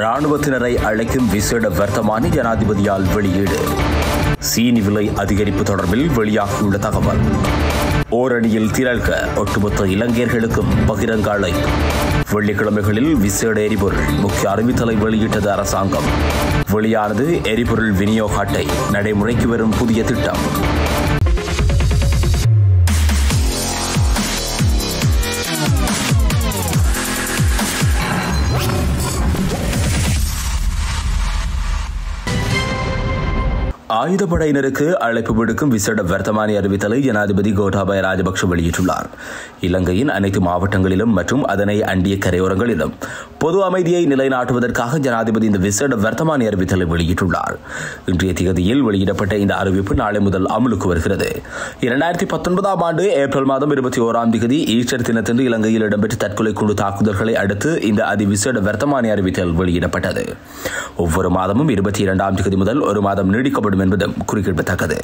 இராணுவத்தினரை அழைக்கும் விசேட வர்த்தமானி ஜனாதிபதியால் வெளியீடு சீனி விலை அதிகரிப்பு தொடர்பில் வெளியாகியுள்ள தகவல் ஓரணியில் திரள்க ஒட்டுமொத்த இலங்கையர்களுக்கும் பகிரங்க அழைப்பு வெள்ளிக்கிழமைகளில் விசேட எரிபொருள் முக்கிய அறிவித்தலை வெளியிட்டது அரசாங்கம் வெளியானது எரிபொருள் விநியோக அட்டை நடைமுறைக்கு வரும் புதிய திட்டம் ஆயுதப்படையினருக்கு அழைப்பு விடுக்கும் விசேட வர்த்தமானி அறிவித்தலை ஜனாதிபதி கோட்டாபய ராஜபக்ஷ வெளியிட்டுள்ளார் இலங்கையின் அனைத்து மாவட்டங்களிலும் மற்றும் அதனை அண்டிய கரையோரங்களிலும் பொது அமைதியை நிலைநாட்டுவதற்காக ஜனாதிபதி இந்த விசேட வர்த்தமானி அறிவித்தலை வெளியிட்டுள்ளார் இன்றைய திகதியில் வெளியிடப்பட்ட இந்த அறிவிப்பு நாளை முதல் அமலுக்கு வருகிறது இரண்டாயிரத்தி பத்தொன்பதாம் ஆண்டு ஏப்ரல் மாதம் இருபத்தி ஓராம் திகதி ஈஸ்டர் தினத்தன்று இலங்கையில் இடம்பெற்ற தற்கொலை குழு தாக்குதல்களை அடுத்து இந்த அதிவிசேட வர்த்தமானி அறிவித்தல் வெளியிடப்பட்டது ஒவ்வொரு மாதமும் இருபத்தி இரண்டாம் திகதி முதல் ஒரு மாதம் நீடிக்கப்படும் என்பதும் குறிப்பிடத்தக்கது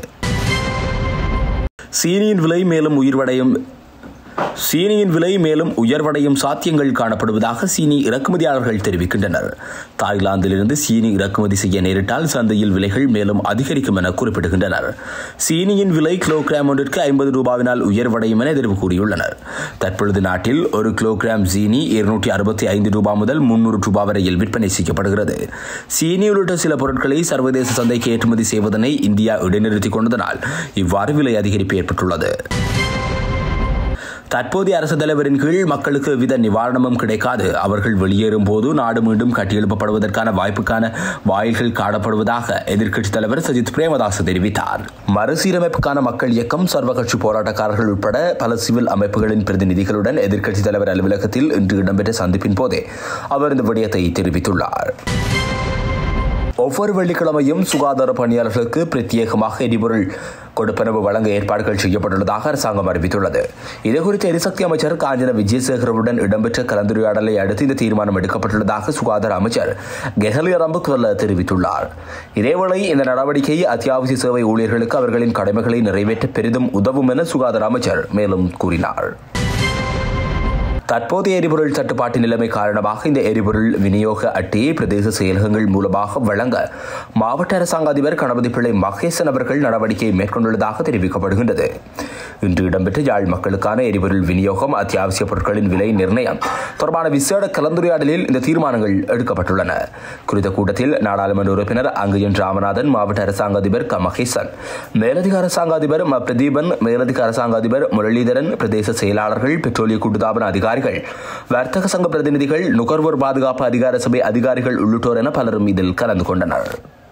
சீனியின் விலை மேலும் உயிர்வடையும் சீனியின் விலை மேலும் உயர்வடையும் சாத்தியங்கள் காணப்படுவதாக சீனி இறக்குமதியாளர்கள் தெரிவிக்கின்றனர் தாய்லாந்திலிருந்து சீனி இறக்குமதி செய்ய நேரிட்டால் சந்தையில் விலைகள் மேலும் அதிகரிக்கும் என குறிப்பிடுகின்றனர் சீனியின் விலை கிலோகிராம் ஒன்றிற்கு ஐம்பது ரூபாவினால் உயர்வடையும் என எதிர்வு கூறியுள்ளனர் தற்பொழுது நாட்டில் ஒரு கிலோகிராம் சீனி இருநூற்றி அறுபத்தி ஐந்து ரூபாய் முதல் முன்னூறு ரூபாய் வரையில் விற்பனை செய்யப்படுகிறது சீனி உள்ளிட்ட சில பொருட்களை சர்வதேச சந்தைக்கு ஏற்றுமதி செய்வதனை இந்தியா இடைநிறுத்திக் கொண்டதனால் இவ்வாறு விலை அதிகரிப்பு ஏற்பட்டுள்ளது தற்போதைய அரசு தலைவரின் கீழ் மக்களுக்கு எவ்வித நிவாரணமும் கிடைக்காது அவர்கள் வெளியேறும் போது நாடு மீண்டும் கட்டியெழுப்பப்படுவதற்கான வாய்ப்புக்கான வாயில்கள் காணப்படுவதாக எதிர்க்கட்சித் தலைவர் சஜித் பிரேமதாஸ் தெரிவித்தார் மறுசீரமைப்புக்கான மக்கள் இயக்கம் சர்வகட்சி போராட்டக்காரர்கள் உட்பட பல சிவில் அமைப்புகளின் பிரதிநிதிகளுடன் எதிர்க்கட்சித் தலைவர் அலுவலகத்தில் இன்று இடம்பெற்ற சந்திப்பின் போதே அவர் இந்த விடயத்தை தெரிவித்துள்ளார் ஒவ்வொரு வெள்ளிக்கிழமையும் சுகாதார பணியாளர்களுக்கு பிரத்யேகமாக எரிபொருள் கொடுப்பனவு வழங்க ஏற்பாடுகள் செய்யப்பட்டுள்ளதாக அரசாங்கம் அறிவித்துள்ளது இதுகுறித்து எரிசக்தி அமைச்சர் காஞ்சன விஜயசேகரவுடன் இடம்பெற்ற கலந்துரையாடலை அடுத்து இந்த தீர்மானம் எடுக்கப்பட்டுள்ளதாக சுகாதார அமைச்சர் கெஹலி ரம்புக்வல்ல தெரிவித்துள்ளார் இதேவேளை இந்த நடவடிக்கை அத்தியாவசிய சேவை ஊழியர்களுக்கு அவர்களின் கடமைகளை நிறைவேற்ற பெரிதும் உதவும் என சுகாதார அமைச்சர் மேலும் கூறினார் தற்போதைய எரிபொருள் தட்டுப்பாட்டு நிலைமை காரணமாக இந்த எரிபொருள் விநியோக அட்டையை பிரதேச செயலகங்கள் மூலமாக வழங்க மாவட்ட அரசாங்க அதிபர் கணபதி பிள்ளை மகேசன் அவர்கள் நடவடிக்கை மேற்கொண்டுள்ளதாக தெரிவிக்கப்படுகின்றது இன்று இடம்பெற்ற யாழ் மக்களுக்கான எரிபொருள் விநியோகம் அத்தியாவசிய பொருட்களின் விலை நிர்ணயம் தொடர்பான விசேட கலந்துரையாடலில் இந்த தீர்மானங்கள் எடுக்கப்பட்டுள்ளன குறித்த கூட்டத்தில் நாடாளுமன்ற உறுப்பினர் அங்குயன் ராமநாதன் மாவட்ட அரசாங்க அதிபர் க மகேசன் மேலதிக அரசாங்க அதிபர் ம பிரதீபன் மேலதிக அரசாங்க அதிபர் முரளிதரன் பிரதேச செயலாளர்கள் பெட்ரோலிய கூட்டுத்தாபன அதிகாரிகள் வர்த்தக சங்க பிரதிநிதிகள் நுகர்வோர் பாதுகாப்பு அதிகார சபை அதிகாரிகள் உள்ளிட்டோர் என பலரும் இதில் கலந்து கொண்டனர்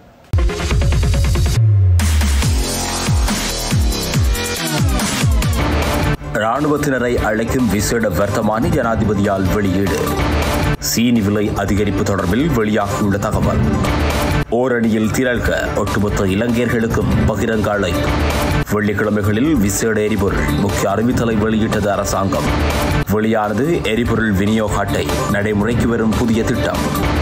இராணுவத்தினரை அழைக்கும் விசேட வர்த்தமானி ஜனாதிபதியால் வெளியீடு சீனி விலை அதிகரிப்பு தொடர்பில் வெளியாகியுள்ள தகவல் ஓரணியில் திரள்க ஒட்டுமொத்த இலங்கையர்களுக்கும் பகிரங்க அழைப்பு வெள்ளிக்கிழமைகளில் விசேட எரிபொருள் முக்கிய அறிவித்தலை வெளியிட்டது அரசாங்கம் வெளியானது எரிபொருள் விநியோக அட்டை நடைமுறைக்கு வரும் புதிய திட்டம்